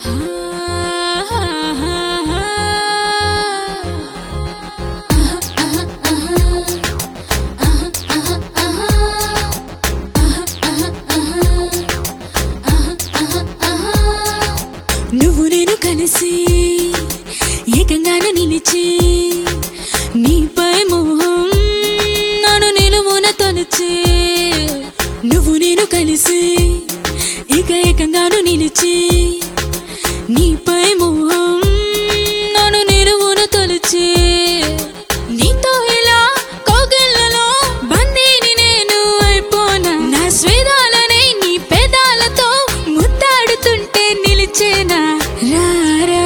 నువ్వు నేను కలిసి ఏకంగాను నిలిచి నీపై మోహం నన్ను నిలువున తొలిచి నువ్వు నేను కలిసి ఇక ఏకంగాను నిలిచి నీపై మోహం నన్ను నిలువున తొలిచి నీతో ఇలా కోగిళ్ళలో బందీని నేను అయిపోనా నా స్వేదాలనే నీ పెదాలతో ముద్దాడుతుంటే నిలిచేనా రారా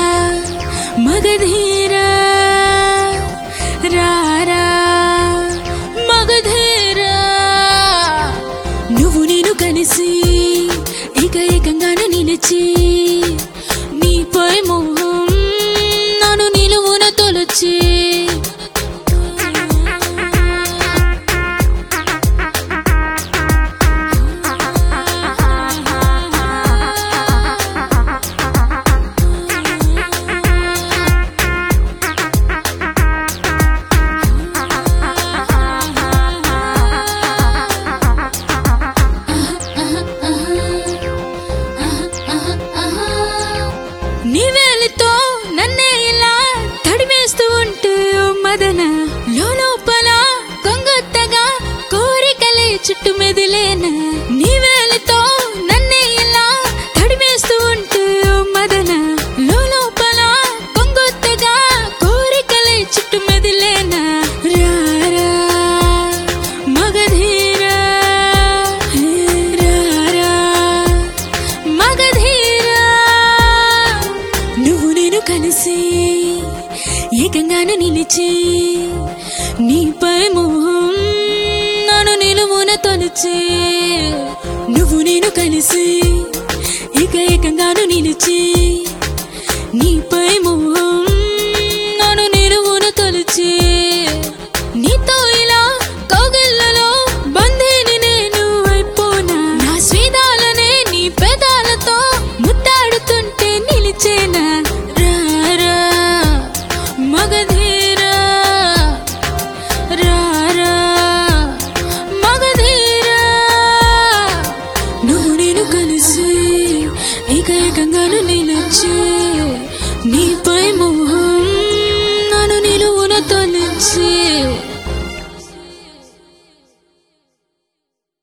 మగధీరా రారా మగధీరా నువ్వు నేను కలిసి ఇక ఏకంగాను నిలిచి నీపై మోహం నన్ను నిలువున తొలచి నీ వేలితో నన్నే ఇలా తడిమేస్తూ ఉంటూ ఓ మదన లోపల కొంగొత్తగా కోరికలే చుట్టూ మెదిలేన నీ వేలితో నన్నే ఇలా తడిమేస్తూ ఉంటూ ఓ మదన లోపల కొంగొత్తగా కోరికలే చుట్టూ మెదిలేన రారా మగధీరా రారా మగధీరా నువ్వు నేను కలిసి ఏకంగాను నిలిచి నీపై మోహం నన్ను నిలువున తొలిచి నువ్వు నేను కలిసి ఇక ఏకంగాను నిలిచి నీపై మోహం నన్ను నిలువున తొలిచి నీతో ఇలా కౌగిళ్ళలో బందీని నేను అయిపోనా నా స్వేదాలనే నీ పెదాలతో ముద్దాడుతుంటే నిలిచేనా రారా మగధీరా రారా మగధీరా నువ్వు నేను కలిసి ఇక ఏకంగాను నిలిచి నీపై మోహం నన్ను నిలువున తొలిచి